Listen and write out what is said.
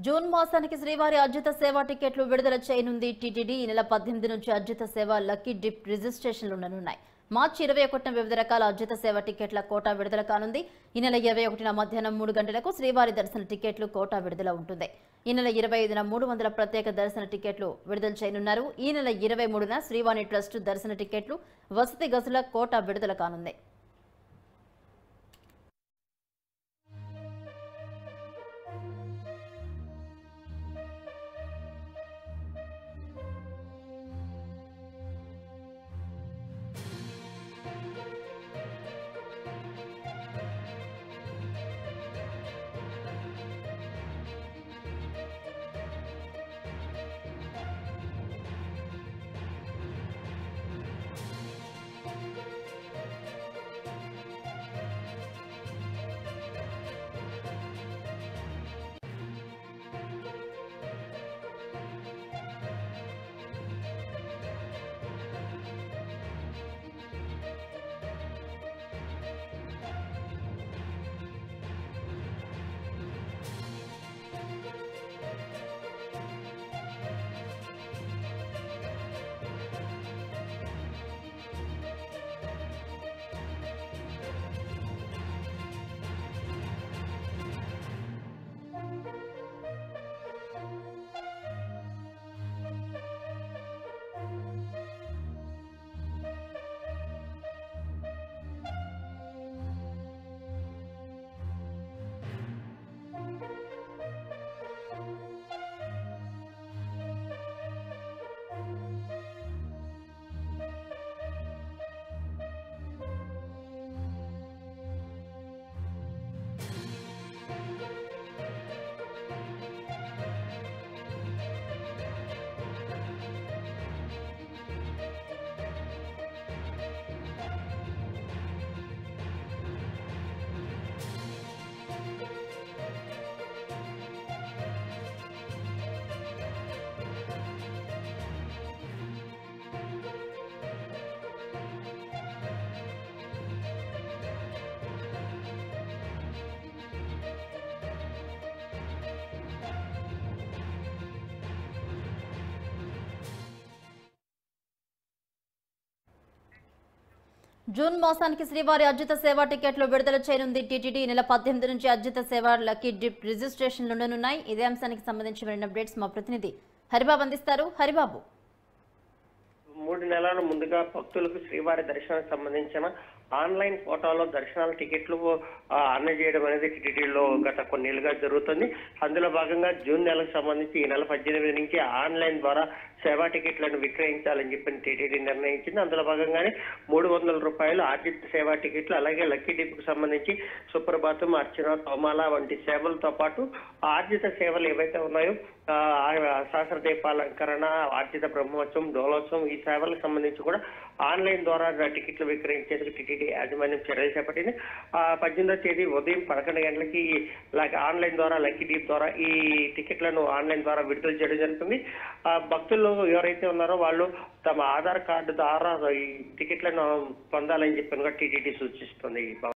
June మాసానికి శ్రీవారి అర్జిత సేవ టికెట్లు విడుదల చేయనుంది టీటీడీ ఈ నెల పద్దెనిమిది నుంచి అర్జిత సేవ లక్కీ డిప్ రిజిస్ట్రేషన్లు ఉండనున్నాయి మార్చి ఇరవై ఒకటిన వివిధ రకాల అర్జిత సేవ టికెట్ల కోటా విడుదల కానుంది ఈ నెల ఇరవై ఒకటిన మధ్యాహ్నం మూడు గంటలకు శ్రీవారి దర్శన టికెట్లు కోటా విడుదల ఉంటుంది ఈ నెల ఇరవై ఐదున మూడు వందల ప్రత్యేక దర్శన టికెట్లు విడుదల చేయనున్నారు ఈ నెల ఇరవై మూడున శ్రీవాణి ట్రస్ట్ దర్శన టికెట్లు వసతి గదుల కోటా విడుదల కానుంది జూన్ మాసానికి శ్రీవారి అర్జిత సేవ టికెట్లు విడుదల చేయనుంది టీటీడీ ఈ నెల పద్దెనిమిది నుంచి అర్జిత సేవ లక్కీ డిప్ రిజిస్ట్రేషన్లు ఉండనున్నాయి ఇదే అంశానికి సంబంధించి మరిన్ని అప్డేట్స్ మా ప్రతినిధి హరిబాబు అందిస్తారు హరిబాబు మూడు నెలల ముందుగా భక్తులకు శ్రీవారి దర్శనానికి సంబంధించిన ఆన్లైన్ ఫోటోలో దర్శనాల టికెట్లు ఆ, అందజేయడం అనేది టిటిడిలో గత కొన్నేళ్లుగా జరుగుతుంది అందులో భాగంగా జూన్ నెలకు సంబంధించి ఈ నెల పద్దెనిమిది నుంచి ఆన్లైన్ ద్వారా సేవా టికెట్లను విక్రయించాలని చెప్పి టీటీడీ నిర్ణయించింది అందులో భాగంగానే మూడు వందల రూపాయలు ఆర్జిత సేవా టికెట్లు అలాగే లక్కీ డిప్కు సంబంధించి సుప్రభాతం అర్చన తోమాల వంటి సేవలతో పాటు ఆర్జిత సేవలు ఏవైతే ఉన్నాయో ఆ, ఆ సహస్ర దీపాలంకరణ ఆర్జిత బ్రహ్మోత్సవం డోలోత్సవం ఈ సేవలకు సంబంధించి కూడా ఆన్లైన్ ద్వారా టికెట్లు విక్రయించేందుకు టిటిడి యాజమాన్యం చర్యలు చేపట్టింది ఆ పద్దెనిమిదో తేదీ ఉదయం పదకొండు గంటలకి లక్- ఆన్లైన్ ద్వారా లక్కీ డీప్ ద్వారా ఈ టికెట్లను ఆన్లైన్ ద్వారా విడుదల చేయడం జరుగుతుంది ఆ భక్తులు ఎవరైతే ఉన్నారో వాళ్ళు తమ ఆధార్ కార్డు ద్వారా ఈ టికెట్లను పొందాలని చెప్పి టీటీడీ సూచిస్తుంది